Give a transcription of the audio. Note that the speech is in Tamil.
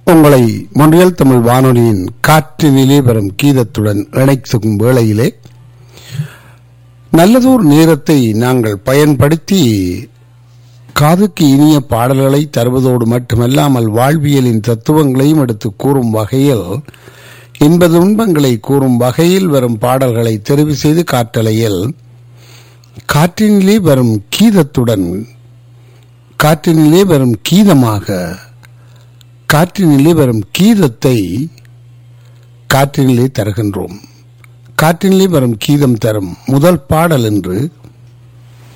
உங்களை மொன்றியல் தமிழ் வானொலியின் காற்றினிலே வரும் கீதத்துடன் இணைக்கும் வேளையிலே நல்லதோர் நேரத்தை நாங்கள் பயன்படுத்தி காதுக்கு இனிய பாடல்களை தருவதோடு மட்டுமல்லாமல் வாழ்வியலின் தத்துவங்களையும் எடுத்து கூறும் வகையில் இன்ப துன்பங்களை கூறும் வகையில் வரும் பாடல்களை தெரிவு செய்து காட்டலையில் காற்றினிலே வரும் கீதத்துடன் காற்றினிலே வரும் கீதமாக காற்றினிலே வரும் கீதத்தை காற்றினிலே தருகின்றோம் காற்றினிலே வரும் கீதம் தரும் முதல் பாடல் என்று